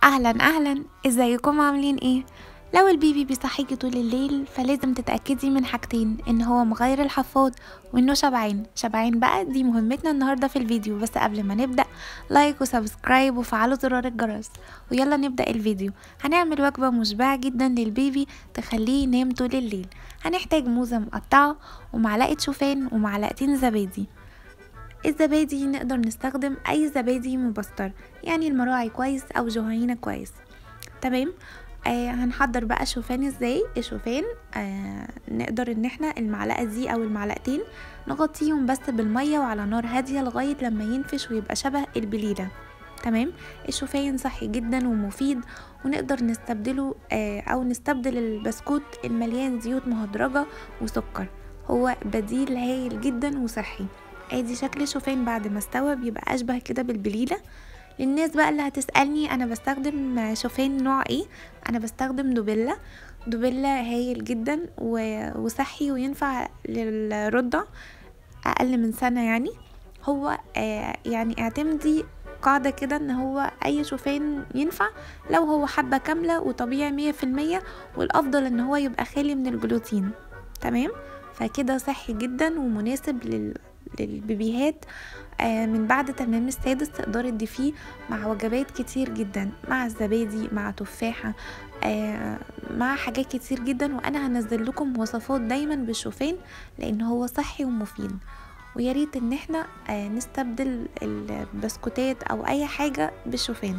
اهلا اهلا ازيكم عاملين ايه لو البيبي بيصحيكي طول الليل فلازم تتأكدي من حاجتين ان هو مغير الحفاض وانه شبعان شبعان بقى دي مهمتنا النهاردة في الفيديو بس قبل ما نبدأ لايك وسبسكرايب وفعلوا زرار الجرس ويلا نبدأ الفيديو هنعمل وجبة مشبعة جدا للبيبي تخليه ينام طول الليل هنحتاج موزة مقطعة ومعلقة شوفان ومعلقتين زبادي الزبادي نقدر نستخدم اي زبادي مبستر يعني المراعي كويس او جهينة كويس تمام آه هنحضر بقى شوفان ازاي الشوفان آه نقدر ان احنا المعلقة دي او المعلقتين نغطيهم بس بالمية وعلى نار هادية لغاية لما ينفش ويبقى شبه البليلة تمام الشوفان صحي جدا ومفيد ونقدر نستبدله آه او نستبدل البسكوت المليان زيوت مهدرجة وسكر هو بديل هايل جدا وصحي ادي شكل شوفان بعد ما استوى بيبقى اشبه كده بالبليله للناس بقى اللي هتسالني انا بستخدم شوفان نوع ايه انا بستخدم دوبيلا دوبيلا هايل جدا وصحي وينفع للرضع اقل من سنه يعني هو آه يعني اعتمدي قاعدة كده ان هو اي شوفان ينفع لو هو حبة كاملة وطبيعي مية في المية والافضل ان هو يبقى خالي من الجلوتين تمام فكده صحي جدا ومناسب لل للبيبيهات آه من بعد تمام السادس تقدري تضيفيه مع وجبات كتير جدا مع الزبادي مع تفاحة آه مع حاجات كتير جدا وانا هنزل لكم وصفات دايما بالشوفان لان هو صحي ومفيد ويا ريت ان احنا آه نستبدل البسكوتات او اي حاجة بالشوفان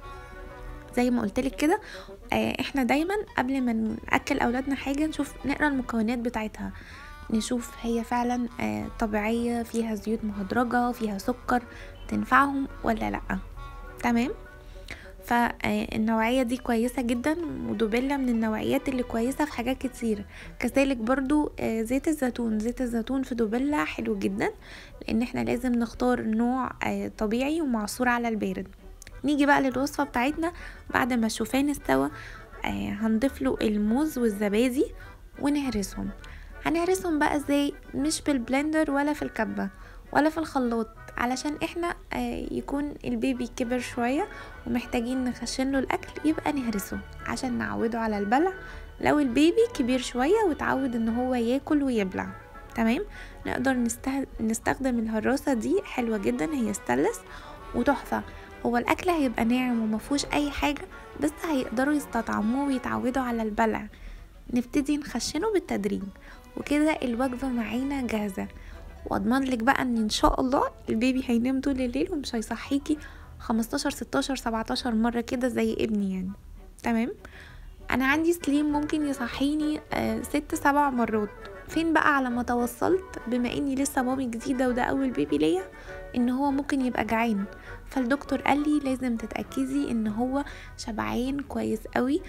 زي ما قلتلك كده احنا دايما قبل ما ناكل اولادنا حاجه نشوف نقرا المكونات بتاعتها نشوف هي فعلا طبيعية فيها زيوت مهدرجة فيها سكر تنفعهم ولا لأ تمام فالنوعية دي كويسة جدا ودوبيلا من النوعيات اللي كويسة في حاجات كتير كذلك برضو زيت الزيتون زيت الزيتون في دوبيلا حلو جدا لان احنا لازم نختار نوع طبيعي ومعصور على البارد نيجي بقى للوصفة بتاعتنا بعد ما الشوفان استوى هنضيف له الموز والزبادي ونهرسهم هنهرسهم بقى ازاي مش بالبلندر ولا في الكبة ولا في الخلاط علشان احنا آه يكون البيبي كبر شوية ومحتاجين نخشن له الاكل يبقى نهرسه عشان نعوده على البلع لو البيبي كبير شوية وتعود ان هو ياكل ويبلع تمام نقدر نسته... نستخدم الهراسة دي حلوة جدا هي ستانلس وتحفة هو الاكل هيبقى ناعم ومفهوش اي حاجة بس هيقدروا يستطعموه ويتعودوا على البلع نبتدي نخشنه بالتدريج وكده الوجبة معانا جاهزة واضمن لك بقى ان ان شاء الله البيبي هينام طول الليل ومش هيصحيكي 15 16 17 مرة كده زي ابني يعني تمام انا عندي سليم ممكن يصحيني آه ست سبع مرات فين بقى على ما توصلت بما اني لسه مامي جديدة وده اول بيبي ليا ان هو ممكن يبقى جعان فالدكتور قال لي لازم تتاكدي ان هو شبعان كويس قوي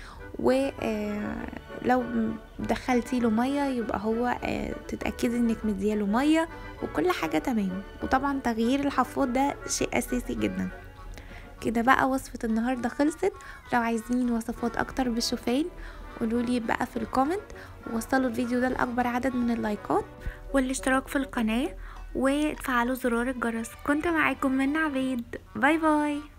ولو دخلتي له ميه يبقى هو تتاكدي انك مدياله ميه وكل حاجه تمام وطبعا تغيير الحفاض ده شيء اساسي جدا كده بقى وصفة النهاردة خلصت لو عايزين وصفات اكتر بالشوفان قولولي بقى في الكومنت ووصلوا الفيديو ده لأكبر عدد من اللايكات والاشتراك في القناة وتفعلوا زرار الجرس كنت معاكم من عبيد باي باي